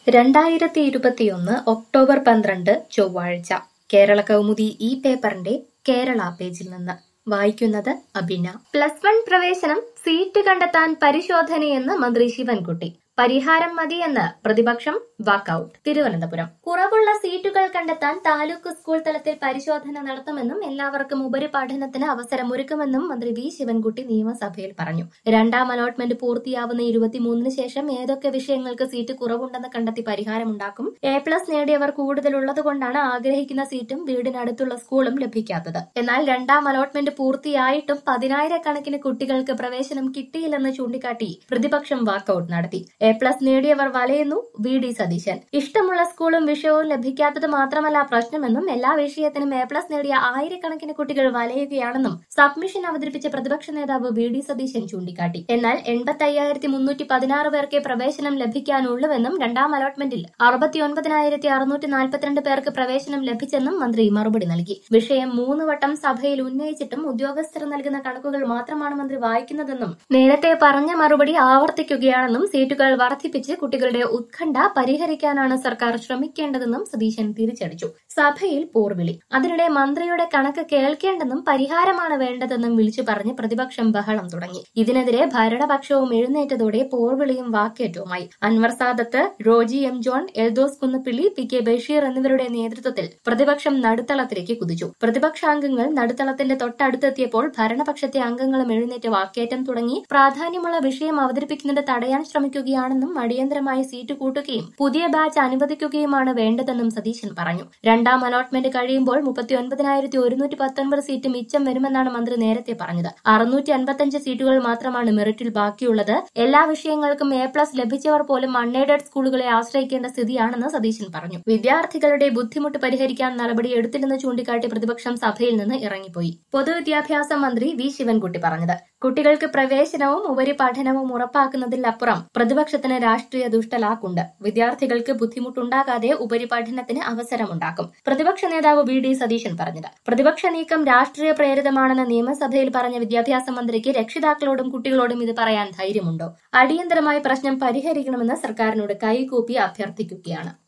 രണ്ടായിരത്തി ഇരുപത്തിയൊന്ന് ഒക്ടോബർ പന്ത്രണ്ട് ചൊവ്വാഴ്ച കേരള കൗമുദി ഈ പേപ്പറിന്റെ കേരള പേജിൽ നിന്ന് വായിക്കുന്നത് അബിന പ്ലസ് വൺ പ്രവേശനം സീറ്റ് കണ്ടെത്താൻ പരിശോധനയെന്ന് മന്ത്രി ശിവൻകുട്ടി പരിഹാരം മതിയെന്ന് പ്രതിപക്ഷം വാക്കൌട്ട് തിരുവനന്തപുരം കുറവുള്ള സീറ്റുകൾ കണ്ടെത്താൻ താലൂക്ക് സ്കൂൾ തലത്തിൽ പരിശോധന നടത്തുമെന്നും എല്ലാവർക്കും ഉപരിപഠനത്തിന് അവസരമൊരുക്കുമെന്നും മന്ത്രി വി ശിവൻകുട്ടി നിയമസഭയിൽ പറഞ്ഞു രണ്ടാം അലോട്ട്മെന്റ് പൂർത്തിയാവുന്ന ഇരുപത്തിമൂന്നിന് ശേഷം ഏതൊക്കെ വിഷയങ്ങൾക്ക് സീറ്റ് കുറവുണ്ടെന്ന് കണ്ടെത്തി പരിഹാരമുണ്ടാക്കും എ പ്ലസ് നേടിയവർ കൂടുതലുള്ളതുകൊണ്ടാണ് ആഗ്രഹിക്കുന്ന സീറ്റും വീടിനടുത്തുള്ള സ്കൂളും ലഭിക്കാത്തത് എന്നാൽ രണ്ടാം അലോട്ട്മെന്റ് പൂർത്തിയായിട്ടും പതിനായിരക്കണക്കിന് കുട്ടികൾക്ക് പ്രവേശനം കിട്ടിയില്ലെന്ന് ചൂണ്ടിക്കാട്ടി പ്രതിപക്ഷം വാക്കൌട്ട് നടത്തി എ പ്ലസ് നേടിയവർ വലയുന്നു വി ഡി സതീശൻ ഇഷ്ടമുള്ള സ്കൂളും വിഷയവും ലഭിക്കാത്തത് മാത്രമല്ല പ്രശ്നമെന്നും എല്ലാ വിഷയത്തിനും എ പ്ലസ് നേടിയ ആയിരക്കണക്കിന് കുട്ടികൾ വലയുകയാണെന്നും സബ്മിഷൻ അവതരിപ്പിച്ച പ്രതിപക്ഷ നേതാവ് വി ഡി സതീശൻ ചൂണ്ടിക്കാട്ടി എന്നാൽ എൺപത്തി അയ്യായിരത്തി മുന്നൂറ്റി പതിനാറ് പേർക്ക് പ്രവേശനം ലഭിക്കാനുള്ളൂവെന്നും രണ്ടാം അലോട്ട്മെന്റിൽ അറുപത്തിയൊൻപതിനായിരത്തി അറുന്നൂറ്റി നാൽപ്പത്തിരണ്ട് പേർക്ക് പ്രവേശനം ലഭിച്ചെന്നും മന്ത്രി മറുപടി നൽകി വിഷയം മൂന്ന് വട്ടം സഭയിൽ ഉന്നയിച്ചിട്ടും ഉദ്യോഗസ്ഥർ നൽകുന്ന കണക്കുകൾ മാത്രമാണ് മന്ത്രി വായിക്കുന്നതെന്നും നേരത്തെ പറഞ്ഞ മറുപടി ആവർത്തിക്കുകയാണെന്നും സീറ്റുകൾ വർദ്ധിപ്പിച്ച് കുട്ടികളുടെ ഉത്കണ്ഠ പരിഹരിക്കാനാണ് സർക്കാർ ശ്രമിക്കേണ്ടതെന്നും സതീശൻ തിരിച്ചടിച്ചു സഭയിൽ പോർവിളി അതിനിടെ മന്ത്രിയുടെ കണക്ക് കേൾക്കേണ്ടെന്നും പരിഹാരമാണ് വേണ്ടതെന്നും വിളിച്ചു പറഞ്ഞ് പ്രതിപക്ഷം ബഹളം തുടങ്ങി ഇതിനെതിരെ ഭരണപക്ഷവും എഴുന്നേറ്റതോടെ പോർവിളിയും വാക്കേറ്റവുമായി Anwar Sadath Roji M John Eldhose Kunnappilly P K Basheer എന്നിവരുടെ നേതൃത്വത്തിൽ പ്രതിപക്ഷം നടുത്തളത്തിലേക്ക് കുതിച്ചു പ്രതിപക്ഷാംഗങ്ങൾ നടുത്തളത്തിന്റെ തൊട്ടടുത്തെത്തിയപ്പോൾ ഭരണപക്ഷത്തെ അംഗങ്ങളും എഴുന്നേറ്റ് വാക്കേറ്റം തുടങ്ങി പ്രാധാന്യമുള്ള വിഷയം അവതരിപ്പിക്കുന്നത് തടയാൻ ശ്രമിക്കുകയാണെന്നും അടിയന്തരമായി സീറ്റ് കൂട്ടുകയും പുതിയ ബാച്ച് അനുവദിക്കുകയുമാണ് വേണ്ടതെന്നും സതീശൻ പറഞ്ഞു രണ്ടാം അലോട്ട്മെന്റ് കഴിയുമ്പോൾ മുപ്പത്തിയൊൻപതിനായിരത്തി ഒരുന്നൂറ്റി പത്തൊൻപത് സീറ്റ് മിച്ചം വരുമെന്നാണ് മന്ത്രി നേരത്തെ പറഞ്ഞത് അറുന്നൂറ്റി അൻപത്തഞ്ച് സീറ്റുകൾ മാത്രമാണ് മെറിറ്റിൽ ബാക്കിയുള്ളത് എല്ലാ വിഷയങ്ങൾക്കും എ പ്ലസ് ലഭിച്ചവർ പോലും അൺഎയ്ഡഡ് സ്കൂളുകളെ ആശ്രയിക്കേണ്ട സ്ഥിതിയാണെന്ന് സതീശൻ പറഞ്ഞു വിദ്യാർത്ഥികളുടെ ബുദ്ധിമുട്ട് പരിഹരിക്കാൻ നടപടി എടുത്തില്ലെന്ന് ചൂണ്ടിക്കാട്ടി പ്രതിപക്ഷം സഭയിൽ നിന്ന് ഇറങ്ങിപ്പോയി പൊതുവിദ്യാഭ്യാസ മന്ത്രി വി ശിവൻകുട്ടി പറഞ്ഞത് കുട്ടികൾക്ക് പ്രവേശനവും ഉപരിപഠനവും ഉറപ്പാക്കുന്നതിലപ്പുറം പ്രതിപക്ഷത്തിന് രാഷ്ട്രീയ ദുഷ്ടലാക്കുണ്ട് വിദ്യാർത്ഥികൾക്ക് ബുദ്ധിമുട്ടുണ്ടാകാതെ ഉപരിപഠനത്തിന് അവസരമുണ്ടാക്കും പ്രതിപക്ഷ നേതാവ് വി ഡി സതീശൻ പറഞ്ഞത് പ്രതിപക്ഷ നീക്കം രാഷ്ട്രീയ പ്രേരിതമാണെന്ന് നിയമസഭയിൽ പറഞ്ഞ വിദ്യാഭ്യാസ മന്ത്രിക്ക് രക്ഷിതാക്കളോടും കുട്ടികളോടും ഇത് പറയാൻ ധൈര്യമുണ്ടോ അടിയന്തരമായി പ്രശ്നം പരിഹരിക്കണമെന്ന് സർക്കാരിനോട് കൈകൂപ്പി അഭ്യർത്ഥിക്കുകയാണ്